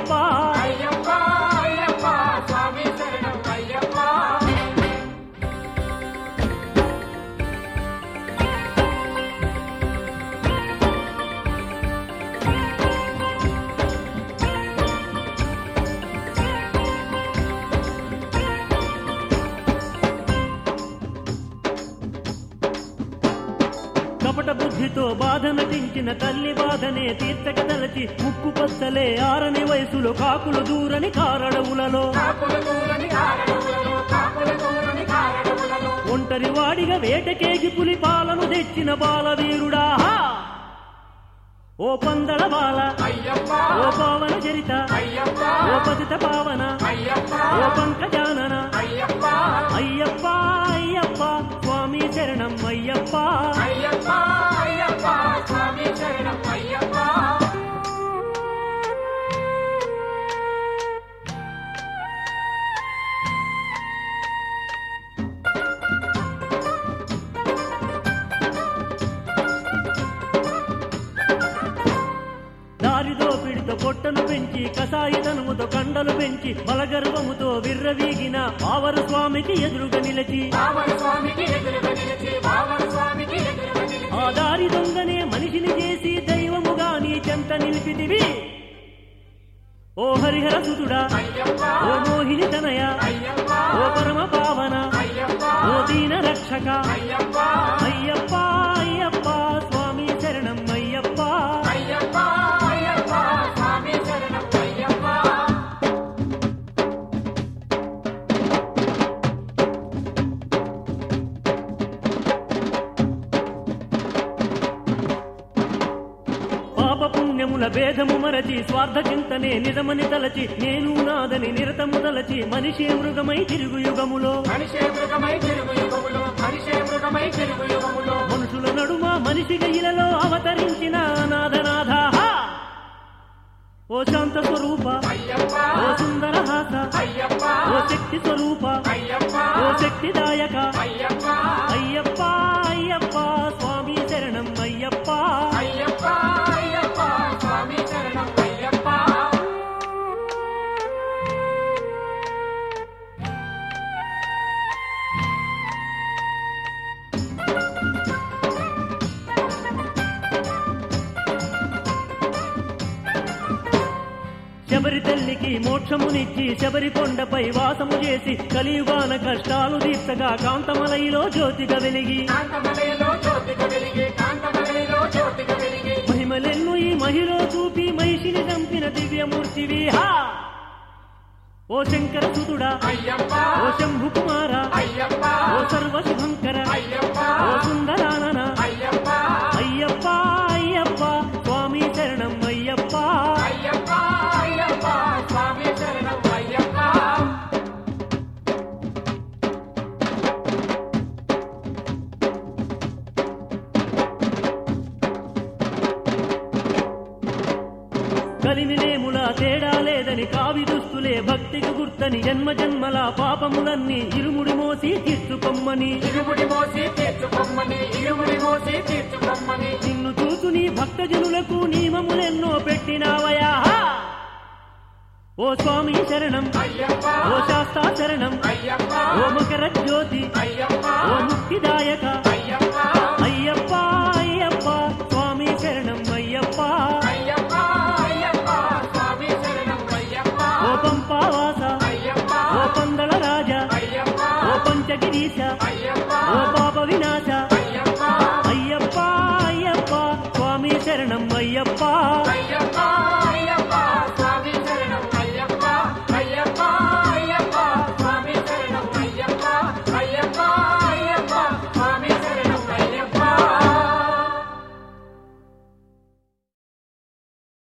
అయ్యప్ప అయ్యప్ప అయ్యప్ప స్వామి శరణం అయ్యప్ప కపట బుద్ధితో బాధ నటించిన తల్లి బాధనే తీర్చక తలచి ముక్కు పచ్చలే ఆరని వయసులో కాకులు దూరని కారడవులలో కాకుల దూరని కారణములలో కాకుల దూరని కారణములలో ఒంటరి వాడిగా వేటకేగి పులి పాలను తెచ్చిన బాలవీరుడా ఓ పందల బాల అయ్యప్ప ఓ పావన చరిత అయ్యప్ప ఓ పతిత పావన అయ్యప్ప ఓ పంకజానన అయ్యప్ప అయ్యప్ప అయ్యప్ప స్వామి శరణం అయ్యప్ప అయ్యప్ప అయ్యప్ప స్వామి శరణం అయ్యప్ప దారిదోపిడితో పొట్టను పెంచి కసాయితనముతో కండలు పెంచి బలగర్వముతో విర్రవీగిన ఆవరు స్వామికి ఎదురుగా నిలిచి బావన స్వామికి ఎదురుగా నిలిచి బావన స్వామికి ఎదురుగా నిలిచి ఆ దారి దొంగనే మనిషిని చేసి దైవముగా నీ చెంత నిలిపితివి ఓ హరిహర సుతుడా అయ్యప్ప ఓ మోహిని తనయ అయ్యప్ప ఓ పరమ పావన అయ్యప్ప ఓ దీన రక్షక అయ్యప్ప అయ్యప్ప అయ్యప్ప స్వామి శరణం అయ్యప్ప అయ్యప్ప అయ్యప్ప స్వామి శరణం అయ్యప్ప పాప పుణ్యముల భేదము మరచి స్వార్థ చింతనే నిజమని తలచి నేను నాదని నిరతము తలచి మనిషి మృగమై తిరుగు యుగములో మనిషే మృగమై తిరుగు యుగములో మనిషే మృగమై తిరుగు యుగములో మనుషుల నడుమ మనిషి గయిలలో అవతరించిన నాథనాథ ఓ శాంత స్వరూప అయ్యప్ప ఓ సుందర హాస అయ్యప్ప ఓ శక్తి స్వరూప అయ్యప్ప ఓ శక్తిదాయక అయ్యప్ప అయ్యప్ప అయ్యప్ప స్వామి శరణం అయ్యప్ప అయ్యప్ప అయ్యప్ప స్వామి శరణం అయ్యప్ప శబరి తల్లికి మోక్షమునిచ్చి శబరి కొండపై వాసము చేసి కలియుగాన కష్టాలు తీర్చగా కాంతమలైలో జ్యోతిగా వెలిగి కాంతమలయలో జ్యోతిగా వెలిగి కాంతమలయలో జ్యోతిగా వెలిగి మహిమలెన్ను ఈ మహిలో చూపి మహిషిని చంపిన దివ్యమూర్తివి హా ఓ శంకర సుతుడా అయ్యప్ప ఓ శంభు కుమార అయ్యప్ప ఓ సర్వ శుభంకర అయ్యప్ప ఓ సుందరానన అయ్యప్ప అయ్యప్ప అయ్యప్ప స్వామి శరణం అయ్యప్ప అయ్యప్ప అయ్యప్ప స్వామి శరణం అయ్యప్ప కలిమిలేముల తేడా లేదని కావి దుస్తులే భక్తికి గుర్తని జన్మ జన్మల పాపములన్నీ ఇరుముడి మోసి తీర్చుకొమ్మని ఇరుముడి మోసి తీర్చుకొమ్మని ఇరుముడి మోసి తీర్చుకొమ్మని నిన్ను చూసు నీ భక్తజనులకు నియమములెన్నో పెట్టినావయా ఓ స్వామి శరణం అయ్యప్ప ఓ శాస్తా శరణం అయ్యప్ప ఓ మకర జ్యోతి అయ్యప్ప ఓ ముక్తిదాయక అయ్యప్ప అయ్యప్ప